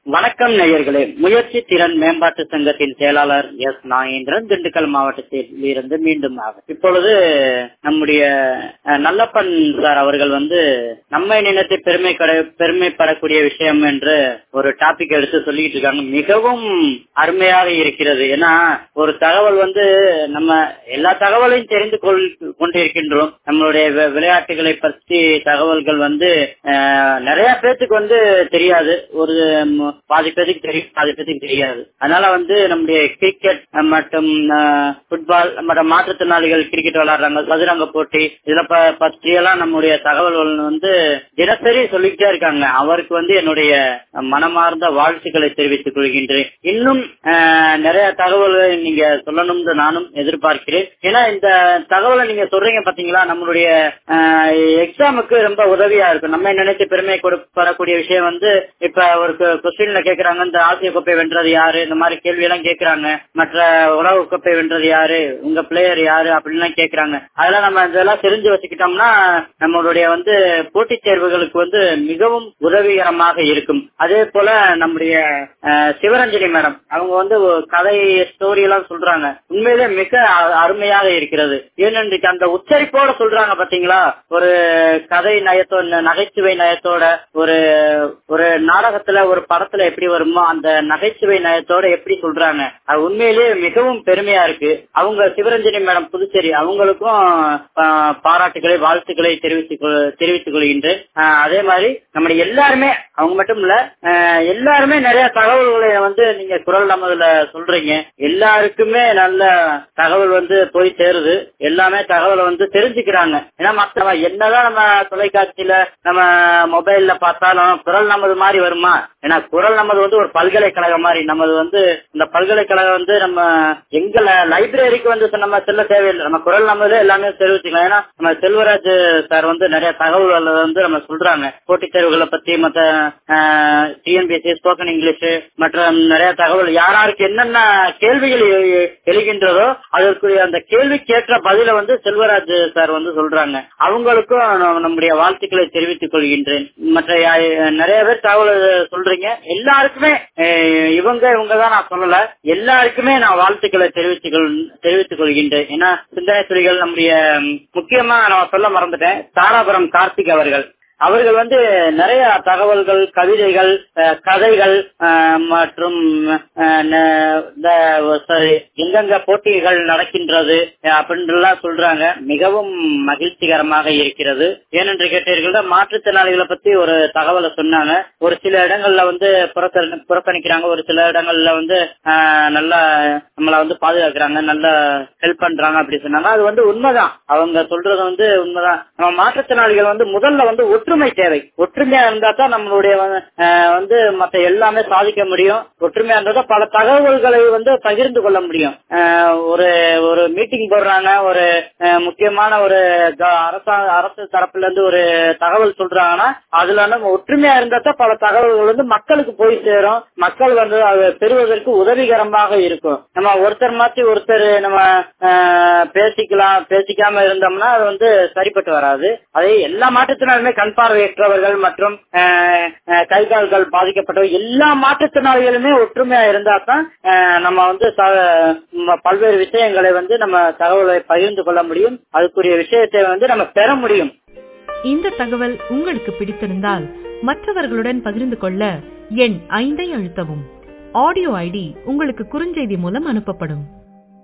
வணக்கம் நேயர்களே முயற்சி திறன் மேம்பாட்டு சங்கத்தின் செயலாளர் எஸ் நாகேந்திரன் திண்டுக்கல் மாவட்டத்தில் இருந்து மீண்டும் ஆகும் இப்பொழுது நம்முடைய அஹ், நல்லப்பன் சார் அவர்கள் வந்து நம்மை நினைத்து பெருமை கட- பெருமைப்படக்கூடிய விஷயம் என்று ஒரு டாபிக் எடுத்து சொல்லிட்டு இருக்காங்க மிகவும் அருமையாக இருக்கிறது ஏன்னா ஒரு தகவல் வந்து நம்ம எல்லா தகவலையும் தெரிந்து கொள் கொண்டிருக்கின்றோம் நம்மளுடைய வி- விளையாட்டுகளை பற்றி தகவல்கள் வந்து அஹ், நிறைய பேத்துக்கு வந்து தெரியாது ஒரு ம், பாதி பேத்துக்கு தெரியும் பாதி பேத்துக்கு தெரியாது அதனால வந்து நம்முடைய கிரிக்கெட் மற்றும் ஃபுட்பால் மற்றும் மாற்றுத்திறனாளிகள் கிரிக்கெட் விளையாடுறாங்க சதுரங்க போட்டி இதுல ப- பற்றியெல்லாம் நம்முடைய தகவல்கள் வந்து தினசரி சொல்லிக்கிட்டே இருக்காங்க அவருக்கு வந்து என்னுடைய மனமார்ந்த வாழ்த்துக்களை தெரிவித்துக் கொள்கின்றேன் இன்னும் அஹ், நிறைய தகவல்களை நீங்க சொல்லணும்னு நானும் எதிர்பார்க்கிறேன் ஏன்னா இந்த தகவலை நீங்க சொல்றீங்க பாத்தீங்களா நம்மளுடைய எக்ஸாமுக்கு ரொம்ப உதவியா இருக்கும் நம்ம நினைத்து பெருமை கொடு- பெறக்கூடிய விஷயம் வந்து இப்ப ஒரு கொஸ்டின்ல கேக்குறாங்க இந்த ஆசிய கோப்பை வென்றது யாரு இந்த மாதிரி கேள்வி எல்லாம் கேக்குறாங்க மற்ற உலக கோப்பை வென்றது யாரு உங்க பிளேயர் யாரு அப்படின்லாம் கேக்குறாங்க அதெல்லாம் நம்ம இதெல்லாம் தெரிஞ்சு வச்சுக்கிட்டோம்னா நம்மளுடைய வந்து போட்டித் தேர்வுகளுக்கு வந்து மிகவும் உதவிகரமாக இருக்கும் அதே போல நம்முடைய அஹ், சிவரஞ்சனி மேடம் அவங்க வந்து ஒரு கதை ஸ்டோரி எல்லாம் சொல்றாங்க உண்மையிலே மிக அ- அருமையாக இருக்கிறது ஏனென்று அந்த உச்சரிப்போட சொல்றாங்க பாத்தீங்களா ஒரு கதை நயத்தோட நகைச்சுவை நயத்தோட ஒரு ஒரு நாடகத்துல ஒரு படத்துல எப்படி வருமோ அந்த நகைச்சுவை நயத்தோட எப்படி சொல்றாங்க அது உண்மையிலேயே மிகவும் பெருமையா இருக்கு அவங்க சிவரஞ்சனி மேடம் புதுச்சேரி அவங்களுக்கும் ஆஹ், பாராட்டுகளை வாழ்த்துக்களை தெரிவித்துக் கொள்- தெரிவித்துக் கொள்கின்றேன் ஆஹ், அதே மாதிரி நம்முடைய எல்லாருமே அவங்க மட்டும் இல்ல ஆஹ், எல்லாருமே நிறைய தகவல்களை வந்து நீங்க குரல் நமதுல சொல்றீங்க எல்லாருக்குமே நல்ல தகவல் வந்து போய் சேருது எல்லாமே தகவலை வந்து தெரிஞ்சுக்கிறாங்க ஏன்னா மத்த என்னதான் நம்ம தொலைக்காட்சியில நம்ம மொபைல்ல பார்த்தாலும் குரல் நமது மாதிரி வருமா ஏன்னா குரல் நமது வந்து ஒரு பல்கலைக்கழகம் மாதிரி நமது வந்து இந்த பல்கலைக்கழகம் வந்து நம்ம எங்க லைப்ரரிக்கு வந்து நம்ம செல்ல தேவையில்லை நம்ம குரல் நமதுல எல்லாமே தெரிவிச்சுக்கலாம் ஏன்னா நம்ம செல்வராஜ் சார் வந்து நிறைய தகவல்களை வந்து நம்ம சொல்றாங்க போட்டித் தேர்வுகளை பத்தி மத்த டிஎன்பிஎஸ்சி ஸ்போக்கன் இங்கிலீஷ் மற்ற நிறைய தகவல் யார் யாருக்கு என்னென்ன கேள்விகள் எ- எழுகின்றதோ அதற்குரிய அந்த கேள்விக்கேற்ற பதில வந்து செல்வராஜ் சார் வந்து சொல்றாங்க அவங்களுக்கும் நம்- நம்முடைய வாழ்த்துக்களை தெரிவித்துக் கொள்கின்றேன் மற்ற யா- நிறைய பேர் தகவல் சொல்றீங்க எல்லாருக்குமே அஹ், இவங்க இவங்க தான் நான் சொல்லல எல்லாருக்குமே நான் வாழ்த்துக்களை தெரிவித்துக் கொள் தெரிவித்துக் கொள்கின்றேன் ஏன்னா சிந்தனை துளிகள் நம்முடைய ம், முக்கியமா நான் சொல்ல மறந்துட்டேன் தாராபுரம் கார்த்திக் அவர்கள் அவர்கள் வந்து நிறைய தகவல்கள் கவிதைகள் அஹ், கதைகள் அஹ், மற்றும் அஹ், ந- இந்த sorry, எங்கெங்க போட்டிகள் நடக்கின்றது அஹ், அப்படின்றலாம் சொல்றாங்க மிகவும் மகிழ்ச்சிகரமாக இருக்கிறது ஏனென்று கேட்டீர்கள் மாற்றுத்திறனாளிகளை பத்தி ஒரு தகவலை சொன்னாங்க ஒரு சில இடங்கள்ல வந்து புறக்கணி- புறக்கணிக்கிறாங்க ஒரு சில இடங்கள்ல வந்து அஹ், நல்லா நம்மள வந்து பாதுகாக்கிறாங்க நல்லா ஹெல்ப் பண்றாங்க அப்படி சொன்னாங்க அது வந்து உண்மைதான் அவங்க சொல்றது வந்து உண்மைதான் நம்ம மாற்றுத்திறனாளிகள் வந்து முதல்ல வந்து ஒற்றுமை தேவை ஒற்றுமையா இருந்தா தான் நம்மளுடைய வந்து, அஹ், வந்து மத்த எல்லாமே சாதிக்க முடியும் ஒற்றுமையா இருந்தா தான் பல தகவல்களை வந்து பகிர்ந்து கொள்ள முடியும் அஹ், ஒரு ஒரு மீட்டிங் போடுறாங்க ஒரு அஹ், முக்கியமான ஒரு க- அரசாங்க அரசு தரப்புல இருந்து ஒரு தகவல் சொல்றாங்கன்னா அதுல நம்ம ஒற்றுமையா இருந்தா தான் பல தகவல்கள் வந்து மக்களுக்கு போய் சேரும் மக்கள் வந்து அதை பெறுவதற்கு உதவிகரமாக இருக்கும் நம்ம ஒருத்தர் மாத்தி ஒருத்தர் நம்ம அஹ், பேசிக்கலாம் பேசிக்காம இருந்தோம்னா அது வந்து சரிப்பட்டு வராது அதே எல்லா மாற்றுத்திறனாலுமே கண் பார்வையற்றவர்கள் மற்றும் அஹ், அஹ், கை கால்கள் பாதிக்கப்பட்டவர்கள் எல்லா மாற்றுத்திறனாளிகளுமே ஒற்றுமையா இருந்தா தான் அஹ், நம்ம வந்து ச- ம- பல்வேறு விஷயங்களை வந்து நம்ம தகவலை பகிர்ந்து கொள்ள முடியும் அதுக்குரிய விஷயத்தை வந்து நம்ம பெற முடியும் இந்த தகவல் உங்களுக்கு பிடித்திருந்தால் மற்றவர்களுடன் பகிர்ந்து கொள்ள எண் ஐந்தை அழுத்தவும் ஆடியோ ஐடி உங்களுக்கு குறுஞ்செய்தி மூலம் அனுப்பப்படும்